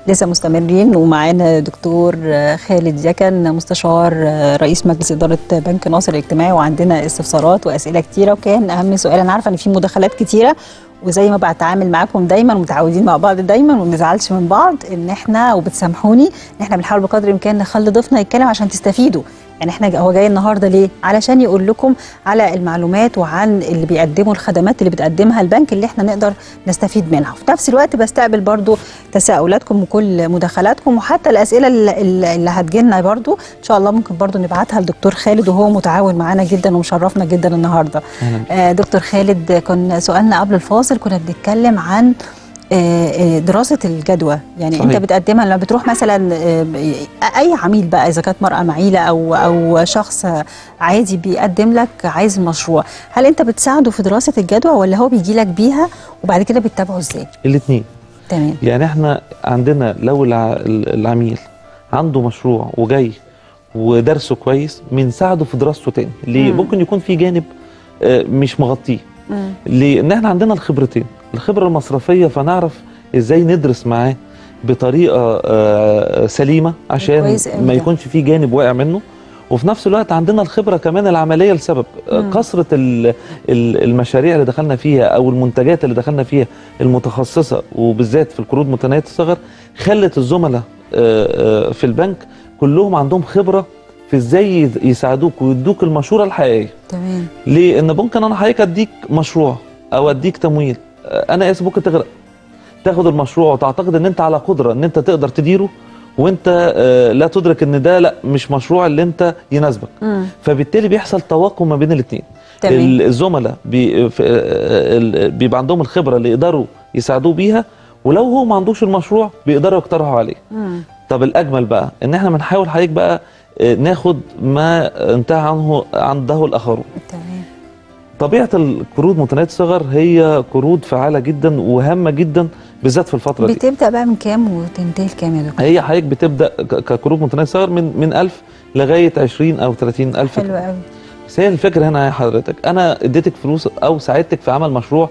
لسه مستمرين ومعانا دكتور خالد يكن مستشار رئيس مجلس اداره بنك ناصر الاجتماعي وعندنا استفسارات واسئله كتيره وكان اهم سؤال انا عارفه ان في مداخلات كتيره وزي ما بتعامل معاكم دايما ومتعودين مع بعض دايما وما بنزعلش من بعض ان احنا وبتسامحوني ان احنا بنحاول بقدر الامكان نخلي ضيفنا يتكلم عشان تستفيدوا يعني احنا هو جاي النهارده ليه؟ علشان يقول لكم على المعلومات وعن اللي بيقدموا الخدمات اللي بتقدمها البنك اللي احنا نقدر نستفيد منها، وفي نفس الوقت بستقبل برضو تساؤلاتكم وكل مداخلاتكم وحتى الاسئله اللي, اللي هتجيلنا برضو ان شاء الله ممكن برضو نبعتها لدكتور خالد وهو متعاون معانا جدا ومشرفنا جدا النهارده. آه دكتور خالد كنا سؤالنا قبل الفاصل كنا بنتكلم عن دراسه الجدوى يعني صحيح. انت بتقدمها لما بتروح مثلا اي عميل بقى اذا كانت مراه معيله او او شخص عادي بيقدم لك عايز المشروع هل انت بتساعده في دراسه الجدوى ولا هو بيجي لك بيها وبعد كده بتتابعه ازاي الاثنين تمام يعني احنا عندنا لو العميل عنده مشروع وجاي ودرسه كويس بنساعده في دراسته تاني ليه مم. ممكن يكون في جانب مش مغطيه لان احنا عندنا الخبرتين الخبره المصرفيه فنعرف ازاي ندرس معاه بطريقه سليمه عشان ما يكونش في جانب واقع منه وفي نفس الوقت عندنا الخبره كمان العمليه لسبب كثره المشاريع اللي دخلنا فيها او المنتجات اللي دخلنا فيها المتخصصه وبالذات في القروض متناهيه الصغر خلت الزملاء في البنك كلهم عندهم خبره في ازاي يساعدوك ويدوك المشوره الحقيقيه تمام ليه ان ممكن انا حضرتك اديك مشروع او اديك تمويل انا اسف ممكن تغرق تاخد المشروع وتعتقد ان انت على قدره ان انت تقدر تديره وانت آه لا تدرك ان ده لا مش مشروع اللي انت يناسبك مم. فبالتالي بيحصل توافق ما بين الاثنين تمام. الزملاء بي بيبقى عندهم الخبره اللي يقدروا يساعدوه بيها ولو هو ما عندوش المشروع بيقدروا يقترحوا عليه مم. طب الاجمل بقى ان احنا بنحاول حضرتك بقى ناخد ما انتهى عنه عنده الاخرون تمام طبيعه القروض متناهيه الصغر هي قروض فعاله جدا وهامه جدا بالذات في الفتره دي بتبدا بقى من كام وتنتهي لكام يا دكتور هي حضرتك بتبدا كقروض متناهيه الصغر من من 1000 لغايه 20 او 30 الف حلو قوي بس هي الفكره هنا يا حضرتك انا اديتك فلوس او ساعدتك في عمل مشروع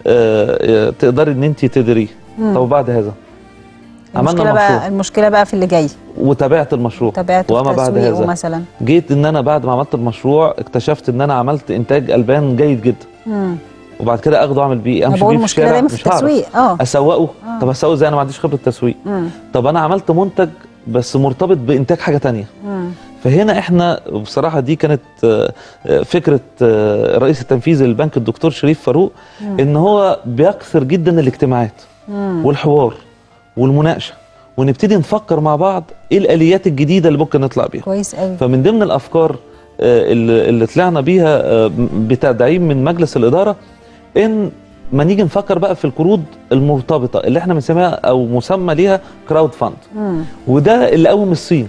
تقدري ان انت تديريه طب وبعد هذا المشكلة بقى المشكلة بقى في اللي جاي وتابعت المشروع تابعت وما بعد هذا مثلا جيت ان انا بعد ما عملت المشروع اكتشفت ان انا عملت انتاج البان جيد جدا مم. وبعد كده اخده اعمل بيه امشي بيه في الشارع دايما في التسويق اه اسوقه آه. طب اسوقه ازاي انا ما عنديش خبره تسويق مم. طب انا عملت منتج بس مرتبط بانتاج حاجه تانية مم. فهنا احنا بصراحه دي كانت فكره الرئيس التنفيذي للبنك الدكتور شريف فاروق مم. ان هو بيكثر جدا الاجتماعات مم. والحوار والمناقشه ونبتدي نفكر مع بعض ايه الاليات الجديده اللي ممكن نطلع بيها كويس قوي فمن ضمن الافكار اللي, اللي طلعنا بيها بتدعيم من مجلس الاداره ان ما نيجي نفكر بقى في القروض المرتبطه اللي احنا بنسميها او مسمى ليها كراود فاند مم. وده اللي قوم الصين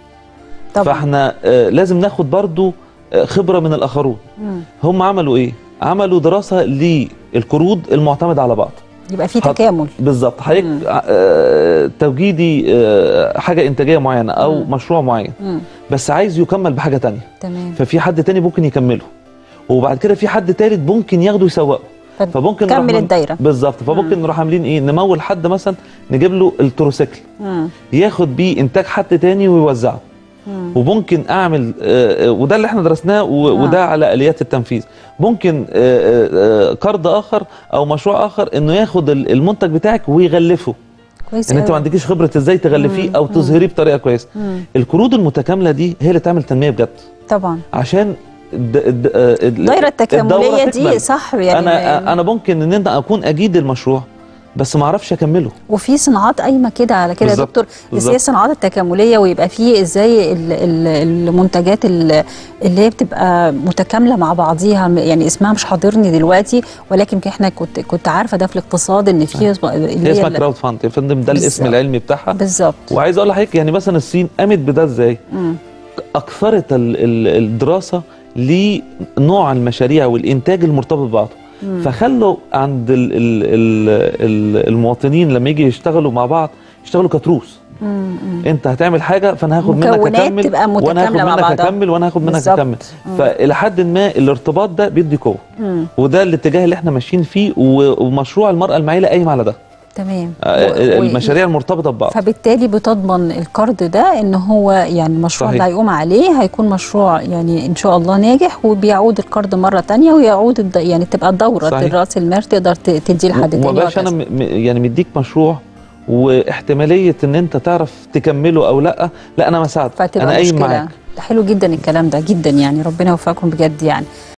طبعا فاحنا لازم ناخد برضو خبره من الاخرون مم. هم عملوا ايه عملوا دراسه للقروض المعتمده على بعض يبقى في حط- تكامل بالظبط حضرتك مم. آه، توجيدي آه، حاجه انتاجيه معينه او مم. مشروع معين مم. بس عايز يكمل بحاجه تانية تمام ففي حد تاني ممكن يكمله وبعد كده في حد تالت ممكن ياخده يسوقه فممكن نروح كمل من- الدايره بالظبط فممكن نروح عاملين ايه نمول حد مثلا نجيب له التروسيكل مم. ياخد بيه انتاج حد تاني ويوزعه مم. وممكن اعمل آه، آه، وده اللي احنا درسناه و- آه. وده على اليات التنفيذ ممكن آه، آه، آه، قرض اخر او مشروع اخر انه ياخد ال- المنتج بتاعك ويغلفه كويس ان انت ما قوي. عندكيش خبره ازاي تغلفيه مم. او تظهريه بطريقه كويسه مم. القروض المتكامله دي هي اللي تعمل تنميه بجد طبعا عشان الد- الد- آه، ال- الدايره التكامليه الدورة دي تكمل. صح يعني انا انا ممكن ان انا اكون اجيد المشروع بس ما اعرفش اكمله وفي صناعات قايمه كده على كده يا بالظبط، دكتور بس هي بالظبط. الصناعات التكامليه ويبقى فيه ازاي ال- ال- المنتجات ال- اللي هي بتبقى متكامله مع بعضيها يعني اسمها مش حاضرني دلوقتي ولكن احنا كنت كنت عارفه ده في الاقتصاد ان في اللي هي اسمها ال- كراود فاند يا فندم ده الاسم بالظبط. العلمي بتاعها بالظبط وعايز اقول لحضرتك يعني مثلا الصين قامت بده ازاي مم. اكثرت ال- ال- الدراسه لنوع المشاريع والانتاج المرتبط ببعضه مم. فخلوا عند ال ال ال ال المواطنين لما يجي يشتغلوا مع بعض يشتغلوا كتروس مم. مم. انت هتعمل حاجه فانا هاخد منك مكونات اكمل تبقى وانا هاخد متكاملة مع منك بعضها. اكمل وانا هاخد منك بالظبط. اكمل مم. فالى حد ما الارتباط ده بيدي قوه مم. وده الاتجاه اللي احنا ماشيين فيه و- ومشروع المراه المعيله قايم على ده تمام آه، و- و- المشاريع المرتبطه ببعض فبالتالي بتضمن القرض ده ان هو يعني المشروع صحيح. اللي هيقوم عليه هيكون مشروع يعني ان شاء الله ناجح وبيعود القرض مره تانية ويعود الد... يعني تبقى الدوره صحيح. راس المال تقدر ت- تديه لحد تاني وما بقاش انا وهكذا. م- م- يعني مديك مشروع واحتماليه ان انت تعرف تكمله او لا لا انا مساعدك فتبقى انا قايم مشكله معاك ده حلو جدا الكلام ده جدا يعني ربنا يوفقكم بجد يعني